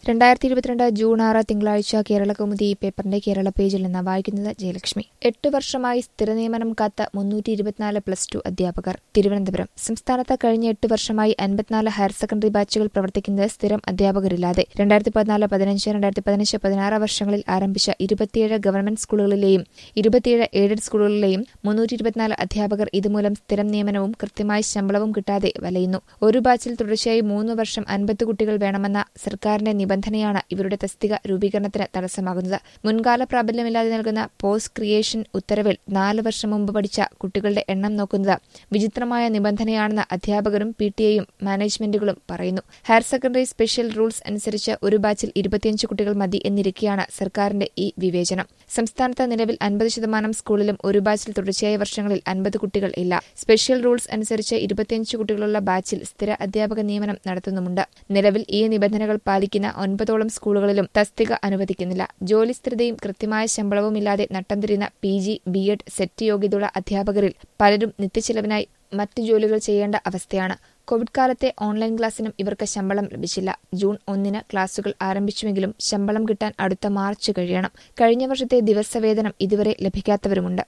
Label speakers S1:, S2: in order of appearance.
S1: രണ്ടായിരത്തി ഇരുപത്തിരണ്ട് ജൂൺ ആറ് തിങ്കളാഴ്ച കേരളകൗമുദി ഈ പേപ്പറിന്റെ കേരള പേജിൽ നിന്ന് വായിക്കുന്നത് ജയലക്ഷ്മി എട്ട് വർഷമായി സ്ഥിരനിയമനം കാത്ത മുന്നൂറ്റി ഇരുപത്തിനാല് പ്ലസ് ടു അധ്യാപകർ തിരുവനന്തപുരം സംസ്ഥാനത്ത് കഴിഞ്ഞ എട്ട് വർഷമായി അൻപത്തിനാല് ഹയർ സെക്കൻഡറി ബാച്ചുകൾ പ്രവർത്തിക്കുന്നത് സ്ഥിരം അധ്യാപകരില്ലാതെ രണ്ടായിരത്തി പതിനാല് പതിനഞ്ച് രണ്ടായിരത്തി പതിനഞ്ച് പതിനാറ് വർഷങ്ങളിൽ ആരംഭിച്ച ഇരുപത്തിയേഴ് ഗവൺമെന്റ് സ്കൂളുകളിലെയും ഇരുപത്തിയേഴ് എയ്ഡഡ് സ്കൂളുകളിലെയും മുന്നൂറ്റി ഇരുപത്തിനാല് അധ്യാപകർ ഇതുമൂലം സ്ഥിരം നിയമനവും കൃത്യമായി ശമ്പളവും കിട്ടാതെ വലയുന്നു ഒരു ബാച്ചിൽ തുടർച്ചയായി മൂന്ന് വർഷം അൻപത് കുട്ടികൾ വേണമെന്ന സർക്കാരിന്റെ നിബന്ധനയാണ് ഇവരുടെ തസ്തിക രൂപീകരണത്തിന് തടസ്സമാകുന്നത് മുൻകാല പ്രാബല്യമില്ലാതെ നൽകുന്ന പോസ്റ്റ് ക്രിയേഷൻ ഉത്തരവിൽ നാല് വർഷം മുമ്പ് പഠിച്ച കുട്ടികളുടെ എണ്ണം നോക്കുന്നത് വിചിത്രമായ നിബന്ധനയാണെന്ന് അധ്യാപകരും പി ടി എയും മാനേജ്മെന്റുകളും പറയുന്നു ഹയർ സെക്കൻഡറി സ്പെഷ്യൽ റൂൾസ് അനുസരിച്ച് ഒരു ബാച്ചിൽ ഇരുപത്തിയഞ്ച് കുട്ടികൾ മതി എന്നിരിക്കെയാണ് സർക്കാരിന്റെ ഈ വിവേചനം സംസ്ഥാനത്ത് നിലവിൽ അൻപത് ശതമാനം സ്കൂളിലും ഒരു ബാച്ചിൽ തുടർച്ചയായ വർഷങ്ങളിൽ അൻപത് കുട്ടികൾ ഇല്ല സ്പെഷ്യൽ റൂൾസ് അനുസരിച്ച് ഇരുപത്തിയഞ്ച് കുട്ടികളുള്ള ബാച്ചിൽ സ്ഥിര അധ്യാപക നിയമനം നടത്തുന്നുമുണ്ട് നിലവിൽ ഈ നിബന്ധനകൾ പാലിക്കുന്ന ഒൻപതോളം സ്കൂളുകളിലും തസ്തിക അനുവദിക്കുന്നില്ല ജോലി സ്ഥിരതയും കൃത്യമായ ശമ്പളവുമില്ലാതെ നട്ടം തിരിയുന്ന P G B Ed SET യോഗ്യതയുള്ള അധ്യാപകരിൽ പലരും നിത്യച്ചെലവിനായി മറ്റ് ജോലികൾ ചെയ്യേണ്ട അവസ്ഥയാണ് കോവിഡ് കാലത്തെ ഓൺലൈൻ ക്ലാസ്സിനും ഇവർക്ക് ശമ്പളം ലഭിച്ചില്ല ജൂൺ ഒന്നിന് ക്ലാസുകൾ ആരംഭിച്ചുവെങ്കിലും ശമ്പളം കിട്ടാൻ അടുത്ത മാർച്ച് കഴിയണം കഴിഞ്ഞ വർഷത്തെ ദിവസവേതനം ഇതുവരെ ലഭിക്കാത്തവരുമുണ്ട്